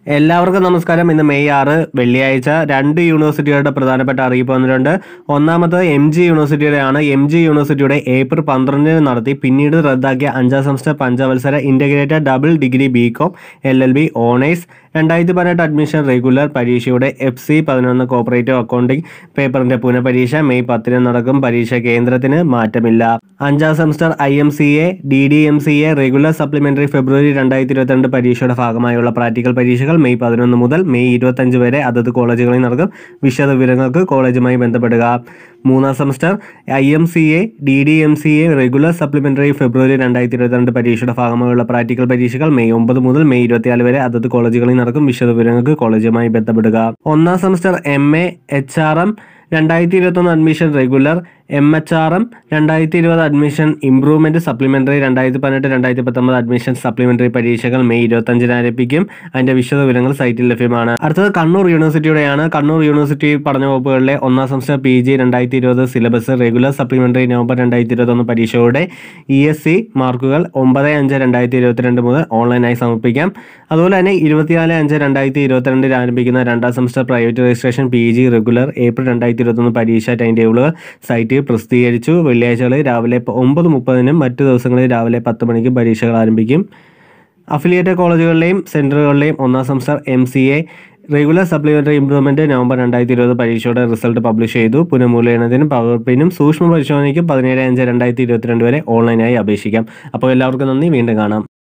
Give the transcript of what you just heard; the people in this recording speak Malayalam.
എല്ലാവർക്കും നമസ്കാരം ഇന്ന് മെയ് ആറ് വെള്ളിയാഴ്ച രണ്ട് യൂണിവേഴ്സിറ്റികളുടെ പ്രധാനപ്പെട്ട അറിയിപ്പ് വന്നിട്ടുണ്ട് ഒന്നാമത് എം ജി യൂണിവേഴ്സിറ്റിയുടെ ആണ് എം ജി യൂണിവേഴ്സിറ്റിയുടെ ഏപ്രിൽ പന്ത്രണ്ടിന് നടത്തി പിന്നീട് റദ്ദാക്കിയ അഞ്ചാം സെമസ്റ്റർ പഞ്ചവത്സര integrated double degree B com L L B honours രണ്ടായിരത്തി പതിനെട്ട് അഡ്മിഷൻ റെഗുലർ പരീക്ഷയുടെ എഫ് സി പതിനൊന്ന് കോപ്പറേറ്റീവ് അക്കൗണ്ടിംഗ് പേപ്പറിന്റെ പുനഃപരീക്ഷ മെയ് പത്തിന് നടക്കും പരീക്ഷ കേന്ദ്രത്തിന് മാറ്റമില്ല അഞ്ചാം semester I M C A D D M C A regular supplementary February രണ്ടായിരത്തി ഇരുപത്തിരണ്ട് പരീക്ഷയുടെ ഭാഗമായുള്ള പ്രാക്ടിക്കൽ പരീക്ഷകൾ മെയ് പതിനൊന്ന് മുതൽ മെയ് ഇരുപത്തഞ്ച് വരെ അതത് കോളേജുകളിൽ നടക്കും വിശദ വിവരങ്ങൾക്ക് കോളേജുമായി ബന്ധപ്പെടുക മൂന്നാം semester I M C A D D M C A regular supplementary February രണ്ടായിരത്തി ഇരുപത്തിരണ്ട് പരീക്ഷയുടെ ഭാഗമായുള്ള പ്രാക്ടിക്കൽ പരീക്ഷകൾ മെയ് ഒമ്പത് മുതൽ മെയ് ഇരുപത്തിനാല് വരെ അതത് കോളേജുകളിൽ നടക്കും വിശദ വിവരങ്ങൾക്ക് കോളേജുമായി ബന്ധപ്പെടുക ഒന്നാം semester M A H R M രണ്ടായിരത്തി ഇരുപത്തൊന്ന് admission regular M H R M രണ്ടായിരത്തി ഇരുപത് അഡ്മിഷൻ ഇംപ്രൂവ്മെന്റ് സപ്ലിമെന്ററി രണ്ടായിരത്തി പതിനെട്ട് രണ്ടായിരത്തി പത്തൊമ്പത് അഡ്മിഷൻ സപ്ലിമെന്ററി പരീക്ഷകൾ മെയ് ഇരുപത്തഞ്ചിന് ആരംഭിക്കും അതിന്റെ വിശദ വിവരങ്ങൾ സൈറ്റിൽ ലഭ്യമാണ് അടുത്തത് കണ്ണൂർ യൂണിവേഴ്സിറ്റിയുടെയാണ് കണ്ണൂർ യൂണിവേഴ്സിറ്റി പഠന വകുപ്പുകളിലെ ഒന്നാം സെമസ്റ്റർ പി ജി രണ്ടായിരത്തി ഇരുപത് സിലബസ് റെഗുലർ സപ്ലിമെന്ററി നവംബർ രണ്ടായിരത്തി ഇരുപത്തൊന്ന് പരീക്ഷയുടെ ഇ എസ് സി മാർക്കുകൾ ഒമ്പത് അഞ്ച് രണ്ടായിരത്തി ഇരുപത്തിരണ്ട് മുതൽ ഓൺലൈനായി സമർപ്പിക്കാം അതുപോലെ തന്നെ ഇരുപത്തിനാല് അഞ്ച് രണ്ടായിരത്തി ഇരുപത്തിരണ്ടിൽ ആരംഭിക്കുന്ന രണ്ടാം semester private registration P G regular April രണ്ടായിരത്തി ഇരുപത്തൊന്ന് പരീക്ഷ ടൈം ടേബിളുകൾ സൈറ്റിൽ പ്രസിദ്ധീകരിച്ചു വെള്ളിയാഴ്ചകളിൽ രാവിലെ പ- ഒമ്പത് മുപ്പതിനും മറ്റു ദിവസങ്ങളിൽ രാവിലെ പത്ത് മണിക്കും പരീക്ഷകൾ ആരംഭിക്കും അഫിലിയേറ്റഡ് കോളേജുകളിലെയും സെൻറ്ററുകളിലെയും ഒന്നാം semester M C A regular supplementary improvement November രണ്ടായിരത്തി ഇരുപത് പരീക്ഷയുടെ റിസൾട്ട് പബ്ലിഷ് ചെയ്തു പുനഃമൂല്യനത്തിനും പകർപ്പിനും സൂക്ഷ്മ പരിശോധനയ്ക്കും പതിനേഴ് അഞ്ച് രണ്ടായിരത്തി ഇരുപത്തിരണ്ട് വരെ ഓൺലൈനായി അപേക്ഷിക്കാം അപ്പോൾ എല്ലാവർക്കും നന്ദി വീണ്ടും കാണാം